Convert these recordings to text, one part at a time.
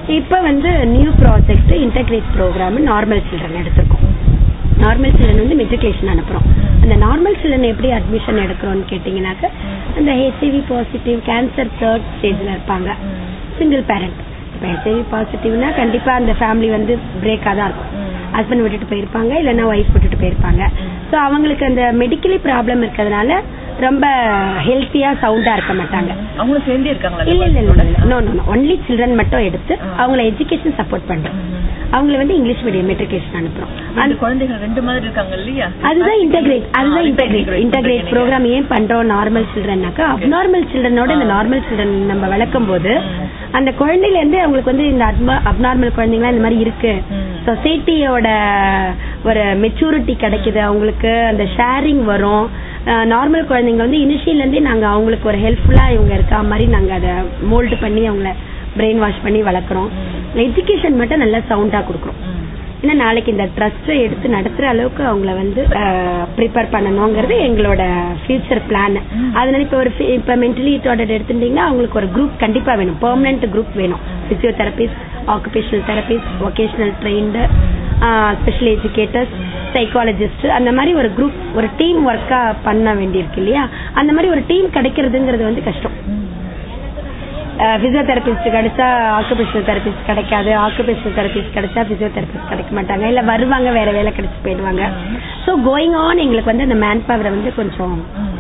இப்ப வந்து new project integrate program normal children எடுத்திருக்கோம் நார்மல் சில்ட்ரன் வந்து மெட்ரிகுலேஷன் அனுப்புறோம் அந்த நார்மல் சில்ட்ரன் எப்படி அட்மிஷன் எடுக்கிறோம்னு கேட்டீங்கன்னாக்க அந்த ஹெச்ஐவி பாசிட்டிவ் கேன்சர் தேர்ட் ஸ்டேஜ்ல இருப்பாங்க சிங்கிள் பேரண்ட் இப்போ ஹெச்ஐவி பாசிட்டிவ்னா கண்டிப்பா அந்த ஃபேமிலி வந்து பிரேக்காக தான் இருக்கும் ஹஸ்பண்ட் விட்டுட்டு போயிருப்பாங்க இல்லைன்னா ஒய்ஃப் விட்டுட்டு போயிருப்பாங்க ஸோ அவங்களுக்கு அந்த மெடிக்கலி ப்ராப்ளம் இருக்கிறதுனால ரொம்ப ஹெல்த்தியா சவுண்டா இருக்க மாட்டாங்க அவங்களும் சேர்ந்தே இருக்காங்களா இல்ல இல்ல இல்ல நோ நோ ஒன்லி சில்ட்ரன் மட்டும் எடுத்து அவங்கள எஜுகேஷன் சப்போர்ட் பண்றோம் அவங்கள வந்து இங்கிலீஷ் மீடியம் மெட்ரிகுலேஷன் அனுப்புறோம் அந்த குழந்தைகள் ரெண்டு மாதிரி இருக்காங்க இல்லையா அதுதான் இன்டகிரேட் அதுதான் இன்டகிரேட் இன்டகிரேட் ப்ரோக்ராம் ஏன் பண்றோம் நார்மல் சில்ட்ரன்னாக்கா அப்நார்மல் சில்ட்ரனோட இந்த நார்மல் சில்ட்ரன் நம்ம வளர்க்கும் போது அந்த குழந்தையில இருந்து அவங்களுக்கு வந்து இந்த அப்நார்மல் குழந்தைங்களா இந்த மாதிரி இருக்கு சொசைட்டியோட ஒரு மெச்சூரிட்டி கிடைக்குது அவங்களுக்கு அந்த ஷேரிங் வரும் நார்மல் குழந்தைங்க வந்து இனிஷியல்ல இருந்தே நாங்க அவங்களுக்கு ஒரு ஹெல்ப்ஃபுல்லா இவங்க இருக்கா மாதிரி நாங்க அதை மோல்டு பண்ணி அவங்கள பிரெயின் வாஷ் பண்ணி வளர்க்குறோம் எஜுகேஷன் மட்டும் நல்லா சவுண்டா கொடுக்குறோம் ஏன்னா நாளைக்கு இந்த ட்ரஸ்ட்டை எடுத்து நடத்துற அளவுக்கு அவங்கள வந்து ப்ரிப்பேர் பண்ணணுங்கிறது எங்களோட ஃபியூச்சர் பிளான் அதனால இப்போ ஒரு இப்போ மென்டலி ரிட்டார்டட் எடுத்துட்டீங்கன்னா அவங்களுக்கு ஒரு குரூப் கண்டிப்பா வேணும் பெர்மனன்ட் குரூப் வேணும் physiotherapist occupational therapist vocational trained special educators psychologist அந்த மாதிரி ஒரு குரூப் ஒரு டீம் ஒர்க்கா பண்ண வேண்டியிருக்கு இல்லையா அந்த மாதிரி ஒரு டீம் கிடைக்கிறதுங்கிறது வந்து கஷ்டம் பிசியோதெரபிஸ்ட் கிடைச்சா ஆக்குபேஷனல் தெரபிஸ்ட் கிடைக்காது ஆக்குபேஷனல் தெரபிஸ்ட் கிடைச்சா பிசியோதெரபிஸ்ட் கிடைக்க மாட்டாங்க இல்ல வருவாங்க வேற வேலை கிடைச்சு போயிடுவாங்க சோ கோயிங் ஆன் எங்களுக்கு வந்து அந்த மேன் பவரை வந்து கொஞ்சம்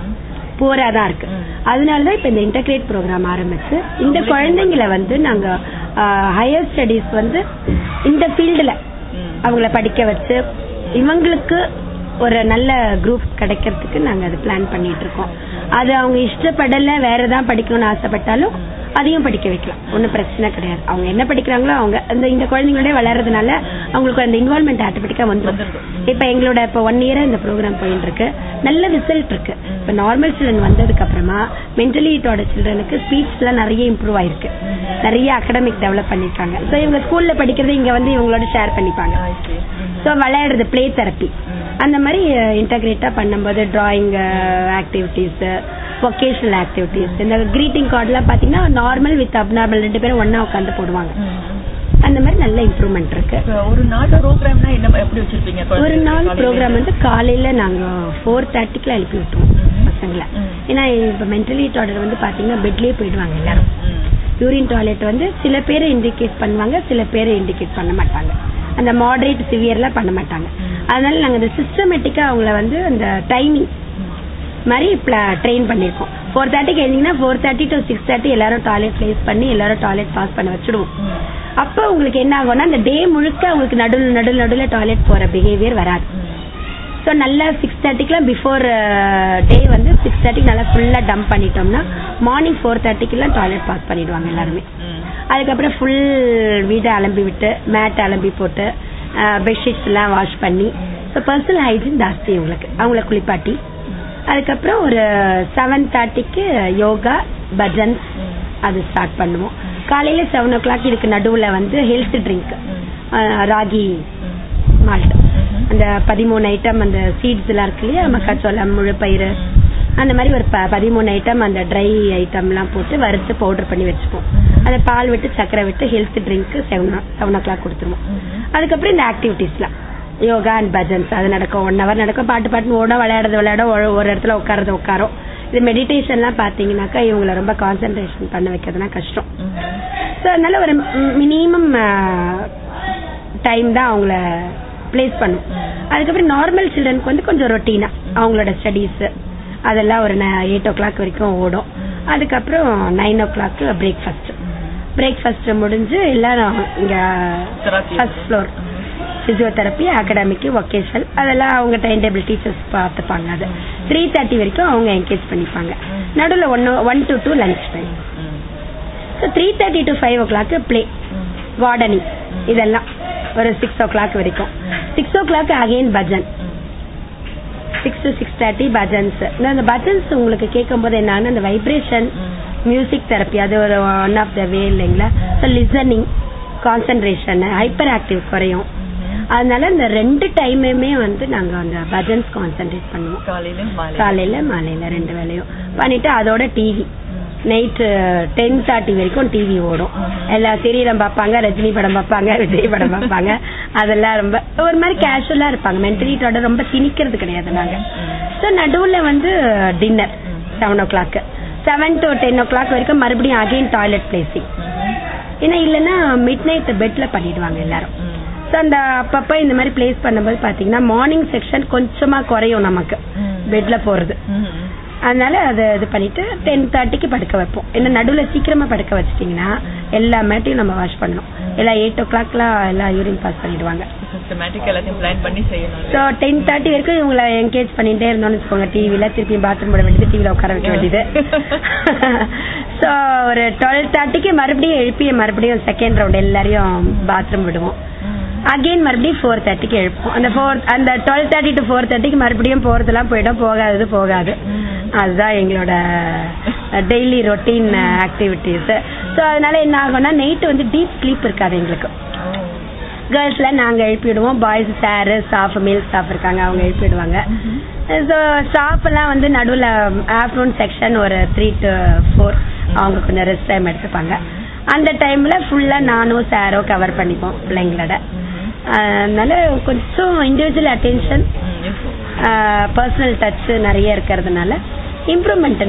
போரா தான் இருக்கு அதனாலதான் இப்ப இந்த இன்டகிரேட் ப்ரோக்ராம் ஆரம்பிச்சு இந்த குழந்தைங்களை வந்து நாங்க ஹையர் ஸ்டடீஸ் வந்து இந்த ஃபீல்டுல அவங்கள படிக்க வச்சு இவங்களுக்கு ஒரு நல்ல குரூப் கிடைக்கிறதுக்கு நாங்க அது பிளான் பண்ணிட்டு இருக்கோம் அது அவங்க இஷ்டப்படல வேற ஏதாவது படிக்கணும்னு ஆசைப்பட்டாலும் அதையும் படிக்க வைக்கலாம் ஒன்றும் பிரச்சனை கிடையாது அவங்க என்ன படிக்கிறாங்களோ அவங்க அந்த இந்த குழந்தைங்களோட வளர்றதுனால அவங்களுக்கு அந்த இன்வால்மெண்ட் ஆட்டோமேட்டிக்கா வந்துடும் இப்ப எங்களோட இப்ப ஒன் இயரா இந்த ப்ரோக்ராம் போயிட்டு இருக்கு நல்ல ரிசல்ட் இருக்கு இப்ப நார்மல் சில்ட்ரன் வந்ததுக்கு அப்புறமா மென்டலி இட்டோட சில்ட்ரனுக்கு ஸ்பீச் எல்லாம் நிறைய இம்ப்ரூவ் ஆயிருக்கு நிறைய அகடமிக் டெவலப் பண்ணிருக்காங்க ஸோ இவங்க ஸ்கூல்ல படிக்கிறது இங்க வந்து இவங்களோட ஷேர் பண்ணிப்பாங்க ஸோ விளையாடுறது பிளே தெரப்பி அந்த மாதிரி இன்டகிரேட்டா பண்ணும்போது டிராயிங் ஆக்டிவிட்டிஸ் ஒகேஷனல் ஆக்டிவிட்டிஸ் இந்த கிரீட்டிங் கார்டுலாம் பாத்தீங்கன்னா நார்மல் வித் அப்நார்மல் ரெண்டு பேரும் ஒன்னா உட்காந்து போடுவாங்க அந்த மாதிரி நல்ல இம்ப்ரூவ்மெண்ட் இருக்கு ஒரு நாள் ப்ரோக்ராம்னா என்ன எப்படி வச்சிருப்பீங்க ஒரு நாள் ப்ரோக்ராம் வந்து காலையில நாங்க ஃபோர் தேர்ட்டிக்குலாம் எழுப்பி விட்டுருவோம் பசங்களை ஏன்னா இப்ப மென்டலி டார்டர் வந்து பாத்தீங்கன்னா பெட்லயே போயிடுவாங்க எல்லாரும் யூரின் டாய்லெட் வந்து சில பேரை இண்டிகேட் பண்ணுவாங்க சில பேரை இண்டிகேட் பண்ண மாட்டாங்க அந்த மாடரேட் சிவியர்லாம் பண்ண மாட்டாங்க அதனால நாங்க இந்த சிஸ்டமேட்டிக்கா அவங்கள வந்து அந்த டைமிங் மாதிரி ட்ரெயின் பண்ணிருக்கோம் ஃபோர் தேர்ட்டிக்கு எழுந்தீங்கன்னா four thirty to six thirty எல்லாரும் டாய்லெட் பிளேஸ் பண்ணி எல்லாரும் டாய்லெட் பாஸ் பண்ண வச்சிடுவோம் அப்போ உங்களுக்கு என்ன ஆகும்னா அந்த டே முழுக்க அவங்களுக்கு நடுவில் நடுவில் நடுவில் டாய்லெட் போற பிஹேவியர் வராது ஸோ நல்லா சிக்ஸ் தேர்ட்டிக்குலாம் பிஃபோர் டே வந்து சிக்ஸ் தேர்ட்டிக்கு நல்லா ஃபுல்லாக டம்ப் பண்ணிட்டோம்னா மார்னிங் ஃபோர் தேர்ட்டிக்கெல்லாம் டாய்லெட் பாஸ் பண்ணிடுவாங்க எல்லாருமே அதுக்கப்புறம் ஃபுல் வீடை அலம்பி விட்டு மேட் அலம்பி போட்டு பெட்ஷீட்ஸ் எல்லாம் வாஷ் பண்ணி ஸோ பர்சனல் ஹைஜீன் ஜாஸ்தி உங்களுக்கு அவங்கள குளிப்பாட்டி அதுக்கப்புறம் ஒரு செவன் தேர்ட்டிக்கு யோகா பஜன்ஸ் அது ஸ்டார்ட் பண்ணுவோம் காலையில செவன் ஓ கிளாக் இதுக்கு நடுவுல வந்து ஹெல்த் ட்ரிங்க் ராகி மால்ட் அந்த பதிமூணு ஐட்டம் அந்த சீட்ஸ் எல்லாம் இருக்கு இல்லையா மக்காச்சோளம் முழுப்பயிறு அந்த மாதிரி ஒரு பதிமூணு ஐட்டம் அந்த ட்ரை ஐட்டம் எல்லாம் போட்டு வறுத்து பவுடர் பண்ணி வச்சுப்போம் அதை பால் விட்டு சக்கரை விட்டு health drink seven seven o'clock கொடுத்துருவோம் அதுக்கப்புறம் இந்த ஆக்டிவிட்டிஸ்லாம் யோகா அண்ட் பஜன்ஸ் அது நடக்கும் ஒன் ஹவர் நடக்கும் பாட்டு பாட்டு ஓட விளையாடுறது விளையாட ஒரு இடத்துல உட்காரது உட்காரும் இது மெடிடேஷன்லாம் பாத்தீங்கன்னாக்கா இவங்களை ரொம்ப கான்சென்ட்ரேஷன் பண்ண வைக்கிறதுனா கஷ்டம் ஸோ அதனால ஒரு மினிமம் டைம் தான் அவங்கள பிளேஸ் பண்ணும் அதுக்கப்புறம் நார்மல் சில்ட்ரனுக்கு வந்து கொஞ்சம் ரொட்டீனா அவங்களோட ஸ்டடீஸ் அதெல்லாம் ஒரு எயிட் ஓ கிளாக் வரைக்கும் ஓடும் அதுக்கப்புறம் nine o'clock breakfast breakfast முடிஞ்சு எல்லாரும் இங்க first floor physiotherapy academic vocational அதெல்லாம் அவங்க டைம் டேபிள் டீச்சர்ஸ் பார்த்துப்பாங்க அது த்ரீ தேர்ட்டி வரைக்கும் அவங்க என்கேஜ் பண்ணிப்பாங்க நடுவில் one one to two lunch time so three thirty to five o'clock play gardening இதெல்லாம் ஒரு சிக்ஸ் ஓ கிளாக் வரைக்கும் six o'clock again bhajan six to six thirty bhajans இந்த பஜன்ஸ் உங்களுக்கு கேட்கும் போது என்னன்னா அந்த வைப்ரேஷன் மியூசிக் தெரப்பி அது ஒரு ஒன் ஆஃப் த வே இல்லைங்களா so listening concentration hyper active குறையும் அதனால இந்த ரெண்டு டைமுமே வந்து நாங்க அந்த பஜன்ஸ் கான்சென்ட்ரேட் பண்ணுவோம் காலையில மாலை காலையில மாலையில ரெண்டு வேலையும் பண்ணிட்டு அதோட டிவி நைட்டு டென் தேர்ட்டி வரைக்கும் டிவி ஓடும் எல்லா சீரியலும் பார்ப்பாங்க ரஜினி படம் பார்ப்பாங்க விஜய் படம் பார்ப்பாங்க அதெல்லாம் ரொம்ப ஒரு மாதிரி கேஷுவலா இருப்பாங்க மென்டலிட்டோட ரொம்ப திணிக்கிறது கிடையாது நாங்க ஸோ நடுவில் வந்து dinner seven o'clock seven to ten o'clock வரைக்கும் மறுபடியும் அகைன் டாய்லெட் பிளேசிங் ஏன்னா இல்லைன்னா மிட் நைட் பெட்ல பண்ணிடுவாங்க எல்லாரும் ஸோ அந்த அப்பப்போ இந்த மாதிரி பிளேஸ் பண்ணும்போது பார்த்தீங்கன்னா மார்னிங் செக்ஷன் கொஞ்சமா குறையும் நமக்கு பெட்ல போறது அதனால அதை இது பண்ணிட்டு டென் தேர்ட்டிக்கு படுக்க வைப்போம் ஏன்னா நடுவில் சீக்கிரமா படுக்க வச்சிட்டிங்கன்னா எல்லா மேட்டையும் நம்ம வாஷ் பண்ணணும் எல்லாம் எயிட் ஓ கிளாக்லாம் எல்லாம் யூரின் பாஸ் பண்ணிடுவாங்க சிஸ்டமேட்டிக் எல்லாத்தையும் பிளான் பண்ணி செய்யணும் ஸோ டென் தேர்ட்டி வரைக்கும் இவங்களை என்கேஜ் பண்ணிட்டே இருந்தோம்னு வச்சுக்கோங்க டிவியில் திருப்பி பாத்ரூம் போட வேண்டியது டிவியில் உட்கார வைக்க வேண்டியது ஸோ ஒரு டுவெல் தேர்ட்டிக்கு மறுபடியும் எழுப்பி மறுபடியும் செகண்ட் ரவுண்ட் எல்லாரையும் பாத்ரூம் விடுவோம் அகைன் மறுபடியும் ஃபோர் தேர்ட்டிக்கு எழுப்போம் அந்த ஃபோர் அந்த டுவெல் தேர்ட்டி டு ஃபோர் தேர்ட்டிக்கு மறுபடியும் போறதெல்லாம் போயிடும் போகாதது போகாது அதுதான் எங்களோட டெய்லி ரொட்டீன் ஆக்டிவிட்டீஸ் ஸோ அதனால என்ன ஆகும்னா நைட்டு வந்து டீப் ஸ்லீப் இருக்காது எங்களுக்கு கேர்ள்ஸ்ல நாங்க எழுப்பிடுவோம் boys sir staff male staff இருக்காங்க அவங்க எழுப்பிடுவாங்க ஸோ ஸ்டாஃப் எல்லாம் வந்து நடுவில் ஆஃப்டர்நூன் செக்ஷன் ஒரு த்ரீ டு ஃபோர் அவங்க கொஞ்சம் ரெஸ்ட் டைம் எடுத்துப்பாங்க அந்த டைம்ல ஃபுல்லா நானும் சாரோ கவர் பண்ணிப்போம் பிள்ளைங்களோட அதனால கொஞ்சம் இண்டிவிஜுவல் அட்டென்ஷன் பர்சனல் டச் நிறைய இருக்கிறதுனால இம்ப்ரூவ்மெண்ட்